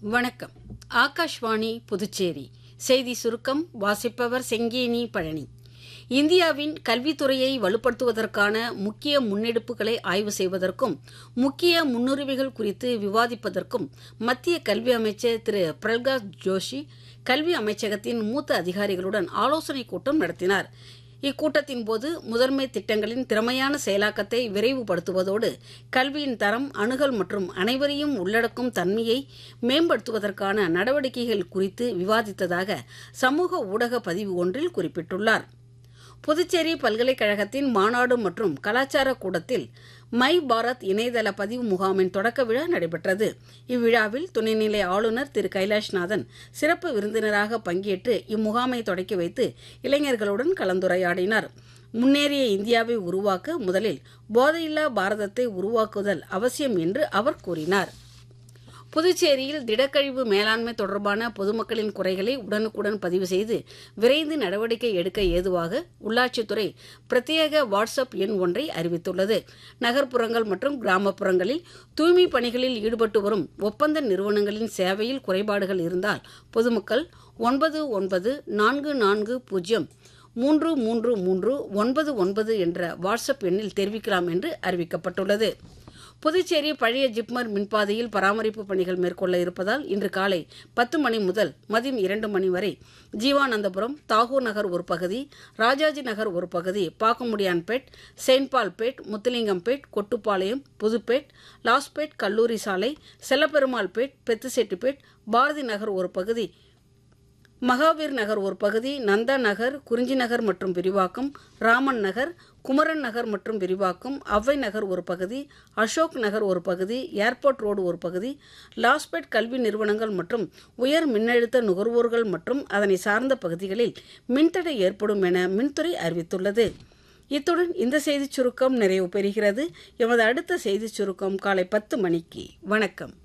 வணக்கம் ஆகாஷ்வாணி புதுச்சேரி செய்தி சுருக்கம் வாசிப்பவர் செங்கேனி பழனி இந்தியாவின் கல்வித்துறையை வலுப்படுத்துவதற்கான முக்கிய முன்னெடுப்புகளை ஆய்வு செய்வதற்கும் முக்கிய முன்னுரிமைகள் குறித்து விவாதிப்பதற்கும் மத்திய கல்வி அமைச்சர் திரு பிரல்காத் ஜோஷி கல்வி அமைச்சகத்தின் மூத்த அதிகாரிகளுடன் ஆலோசனைக் கூட்டம் நடத்தினார் இக்கூட்டத்தின் போது முதன்மை திட்டங்களின் திறமையான செயலாக்கத்தை விரைவுபடுத்துவதோடு கல்வியின் தரம் அணுகல் மற்றும் அனைவரையும் உள்ளடக்கும் தன்மையை மேம்படுத்துவதற்கான நடவடிக்கைகள் குறித்து விவாதித்ததாக சமூக ஊடக பதிவு ஒன்றில் குறிப்பிட்டுள்ளார் புதுச்சேரி பல்கலைக்கழகத்தின் மாநாடு மற்றும் கலாச்சார கூடத்தில் மை பாரத் இணையதள பதிவு முகாமின் தொடக்க விழா நடைபெற்றது இவ்விழாவில் துணைநிலை ஆளுநர் திரு கைலாஷ்நாதன் சிறப்பு விருந்தினராக பங்கேற்று இம்முகாமை தொடக்கி வைத்து இளைஞர்களுடன் கலந்துரையாடினார் முன்னேறிய இந்தியாவை உருவாக்க முதலில் போதையில்லா பாரதத்தை உருவாக்குதல் அவசியம் என்று அவர் கூறினார் புதுச்சேரியில் திடக்கழிவு மேலாண்மை தொடர்பான பொதுமக்களின் குறைகளை உடனுக்குடன் பதிவு செய்து விரைந்து நடவடிக்கை எடுக்க ஏதுவாக உள்ளாட்சித்துறை பிரத்யேக வாட்ஸ்அப் எண் ஒன்றை அறிவித்துள்ளது நகர்ப்புறங்கள் மற்றும் கிராமப்புறங்களில் தூய்மை பணிகளில் ஈடுபட்டு வரும் ஒப்பந்த நிறுவனங்களின் சேவையில் குறைபாடுகள் இருந்தால் பொதுமக்கள் ஒன்பது ஒன்பது நான்கு நான்கு பூஜ்ஜியம் மூன்று மூன்று மூன்று ஒன்பது ஒன்பது என்ற வாட்ஸ்அப் எண்ணில் தெரிவிக்கலாம் என்று அறிவிக்கப்பட்டுள்ளது புதுச்சேரி பழைய ஜிப்மர் மின்பாதையில் பராமரிப்பு பணிகள் மேற்கொள்ள இருப்பதால் இன்று காலை பத்து மணி முதல் மதியம் இரண்டு மணி வரை ஜீவானந்தபுரம் தாகூர் நகர் ஒரு பகுதி ராஜாஜி நகர் ஒரு பகுதி பாக்கமுடியான்பேட் செயின்பால்பேட் முத்துலிங்கம்பேட் கொட்டுப்பாளையம் புதுப்பேட் லாஸ்பேட் கல்லூரி சாலை செல்லப்பெருமாள்பேட் பெத்துசெட்டிப்பேட் பாரதி நகர் ஒரு பகுதி மகாவீர் நகர் ஒரு பகுதி நந்தா நகர் குறிஞ்சி நகர் மற்றும் விரிவாக்கம் ராமன் நகர் குமரன் நகர் மற்றும் விரிவாக்கம் அவ்வை நகர் ஒரு பகுதி அசோக் நகர் ஒரு பகுதி ஏர்போர்ட் ரோடு ஒரு பகுதி லாஸ்பேட் கல்வி நிறுவனங்கள் மற்றும் உயர் மின்னழுத்த நுகர்வோர்கள் மற்றும் அதனை சார்ந்த பகுதிகளில் மின்தடை ஏற்படும் என மின்துறை அறிவித்துள்ளது இத்துடன் இந்த செய்திச் சுருக்கம் நிறைவு பெறுகிறது எமது அடுத்த செய்திச் சுருக்கம் காலை பத்து மணிக்கு வணக்கம்